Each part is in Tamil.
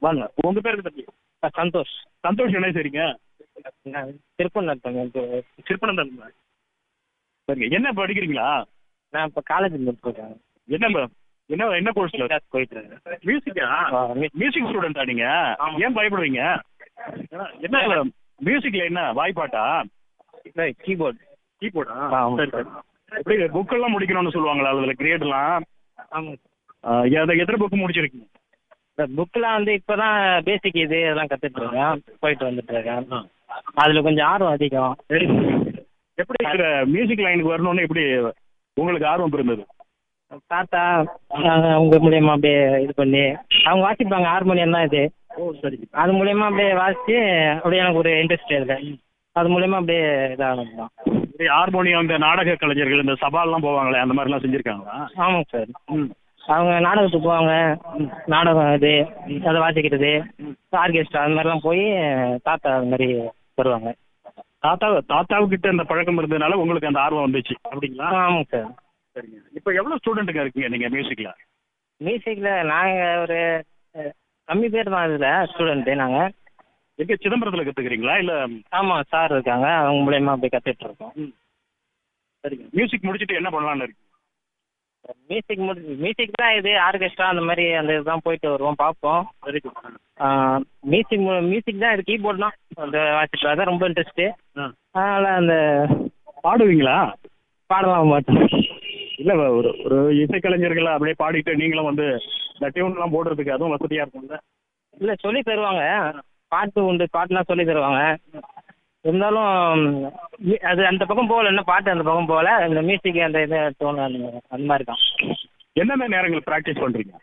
வாங்க உங்க பேருக்கு தம்பி ஆ, சந்தோஷ் சந்தோஷ் என்ன செய்றீங்க நான் திருப்பூர் இருக்கேங்க சிற்பனம் சரிங்க என்ன படிக்கிறீங்களா நான் இப்போ காலேஜ் முடிச்சிருக்கேன் என்ன ம- என்ன என்ன கோர்ஸ்ல கிளாஸ் போயிட்டு இருக்கேன் மியூசிக்கா ஆ, music. மியூசிக் ஸ்டூடெண்டா நீங்க ஆமா. ஏன் பயப்படுவீங்க என்ன மியூசிக்ல என்ன வாய்ப்பாட்டா கீபோர்டு கீபோர்டா ஆ, ஆமா. சரி சரி எப்படி புக்கெல்லாம் முடிக்கணும்னு சொல்லுவாங்களா அதுல கிரேட்லாம் ஆமாம் அதை எத்தனை புக் முடிச்சிருக்கீங்க இந்த புக்கெலாம் வந்து இப்போ தான் பேசிக் இது இதெல்லாம் கற்றுட்டு இருக்கேன் போயிட்டு வந்துட்டு இருக்கேன் அதில் கொஞ்சம் ஆர்வம் அதிகம் எப்படி இந்த மியூசிக் லைனுக்கு வரணும்னு எப்படி உங்களுக்கு ஆர்வம் இருந்தது தாத்தா அஹ், அவங்க மூலியமா அப்படியே இது பண்ணி அவங்க வாசிப்பாங்க ஹார்மோனியம் தான் இது ஓ சரி அது மூலியமா அப்படியே வாசிச்சு அப்படியே எனக்கு ஒரு இன்ட்ரெஸ்ட் இதில் அது மூலியமா அப்படியே இதானது தான் ஹார்மோனியம் இந்த நாடக கலைஞர்கள் இந்த சபால்லாம் போவாங்களே அந்த மாதிரிலாம் செஞ்சிருக்காங்களா ஆமாங்க சார் ம் அவங்க நாடகத்துக்கு போவாங்க நாடகம் இது அதை வாசிக்கிறது ஆர்கெஸ்ட்ரா அந்த மாதிரிலாம் போய் தாத்தா அது மாதிரி வருவாங்க தாத்தா தாத்தாவுக்கிட்ட இந்த பழக்கம் இருந்ததுனால உங்களுக்கு அந்த ஆர்வம் வந்துச்சு அப்படிங்களா ஆமாங்க சார் சரிங்க இப்போ எவ்வளோ ஸ்டூடெண்ட்டுங்க இருக்கீங்க நீங்க மியூசிக்ல மியூசிக்கில் நாங்கள் ஒரு அஹ், கம்மி பேர் தான் இதில் ஸ்டூடெண்ட்டு நாங்கள் எங்க சிதம்பரத்தில் கத்துக்கிறீங்களா இல்ல ஆமாம் சார் இருக்காங்க அவங்க மூலியமா அப்படியே கற்றுட்டு இருக்கோம் சரிங்க மியூசிக் முடிச்சுட்டு என்ன பண்ணலாம்னு இருக்கு மியூசிக் முடி மியூசிக் தான் இது ஆர்கெஸ்ட்ரா அந்த மாதிரி அந்த இதுதான் போயிட்டு வருவோம் பார்ப்போம் வெரி குட் மியூசிக் மியூசிக் தான் இது கீபோர்ட் தான் அந்த வாசிட்டு அதான் ரொம்ப இன்ட்ரெஸ்ட்டு ஆ. அதனால் அந்த பாடுவீங்களா பாடலாம் மாட்டோம் இல்ல ஒரு ஒரு இசைக்கலைஞர்கள் அப்படியே பாடிட்டு நீங்களும் வந்து இந்த டியூன்லாம் போடுறதுக்கு அதுவும் வசதியா இருக்கும்ல இல்லை சொல்லி தருவாங்க பாட்டு உண்டு பாட்டுலாம் சொல்லி தருவாங்க இருந்தாலும் மி- அது அந்த பக்கம் போகல என்ன பாட்டு அந்த பக்கம் போகல இந்த மியூசிக் அந்த இது டோன் அந்த அந்த மாதிரி தான் என்னென்ன நேரங்கள் ப்ராக்டிஸ் பண்றீங்க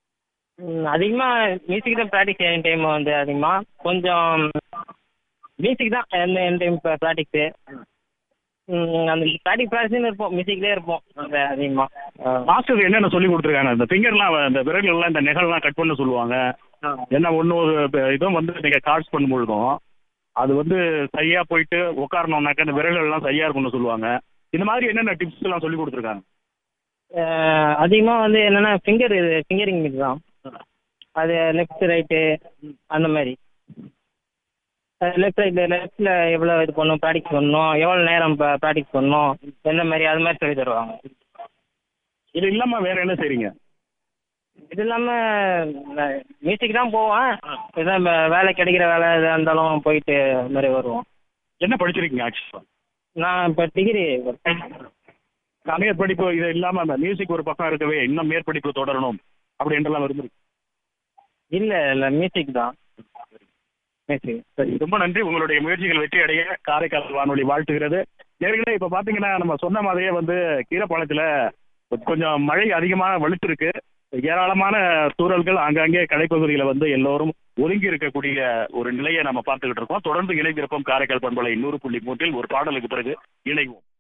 அதிகமாக மியூசிக் தான் ப்ராக்டிஸ் என் டைம் வந்து அதிகமாக கொஞ்சம் மியூசிக் தான் எந்த என் டைம் ப்ராக்டிஸு அந்த ப்ராக்டிஸ் ப்ராக்டிஸ்னு இருப்போம் மியூசிக்லேயே இருப்போம் அந்த அதிகமாக மாஸ்டர் என்னென்ன சொல்லி கொடுத்துருக்காங்க இந்த ஃபிங்கர்லாம் இந்த விரல்கள்லாம் இந்த நெகல்லாம் கட் பண்ண சொல்லுவாங்க என்ன ஒன்று ஒரு ப- இதுவும் வந்து நீங்கள் கார்ட்ஸ் பண்ணும்பொழுதும் அது வந்து சரியா போயிட்டு உட்காரணும்னாக்கா அந்த விரல்கள்லாம் சரியா இருக்கும்னு சொல்லுவாங்க இந்த மாதிரி என்னென்ன டிப்ஸ் எல்லாம் சொல்லி கொடுத்துருக்காங்க அதிகமாக வந்து என்னென்னா ஃபிங்கர் இது ஃபிங்கரிங் இது தான் அது லெஃப்ட் ரைட்டு அந்த மாதிரி லெஃப்ட் ரைட்டில் லெஃப்ட்டில் எவ்வளோ இது பண்ணணும் ப்ராக்டிஸ் பண்ணணும் எவ்வளோ நேரம் ப்ராக்டிஸ் பண்ணணும் எந்த மாதிரி அது மாதிரி சொல்லி தருவாங்க இது இல்லாம வேற என்ன செய்றீங்க இது இல்லாமல் மியூசிக் தான் போவேன் இதான் வே- வேலை கிடைக்கிற வேலை எதாக இருந்தாலும் போயிட்டு அது மாதிரி வருவோம் என்ன படிச்சிருக்கீங்க ஆக்சுவலாக நான் இப்போ டிகிரி மேற்படிப்பு இது இல்லாம அந்த மியூசிக் ஒரு பக்கம் இருக்கவே இன்னும் மேற்படிப்பு தொடரணும் அப்படின்றலாம் விரும்புறீங்க இல்லை இல்லை மியூசிக் தான் மியூசிக் சரி ரொம்ப நன்றி உங்களுடைய முயற்சிகள் வெற்றி அடைய காரைக்கால் வானொலி வாழ்த்துகிறது நேர்களே இப்போ பார்த்தீங்கன்னா நம்ம சொன்ன மாதிரியே வந்து கீரப்பாளையத்தில் கொஞ்சம் மழை அதிகமாக வலுத்திருக்கு ஏராளமான தூறல்கள் ஆங்காங்கே கடைப்பகுதியில் வந்து எல்லோரும் ஒதுங்கி இருக்கக்கூடிய ஒரு நிலையை நம்ம பார்த்துக்கிட்டு இருக்கோம் தொடர்ந்து இணைந்திருப்போம் காரைக்கால் பண்பலை நூறு புள்ளி மூன்றில் ஒரு பாடலுக்கு பிறகு இணைவோம்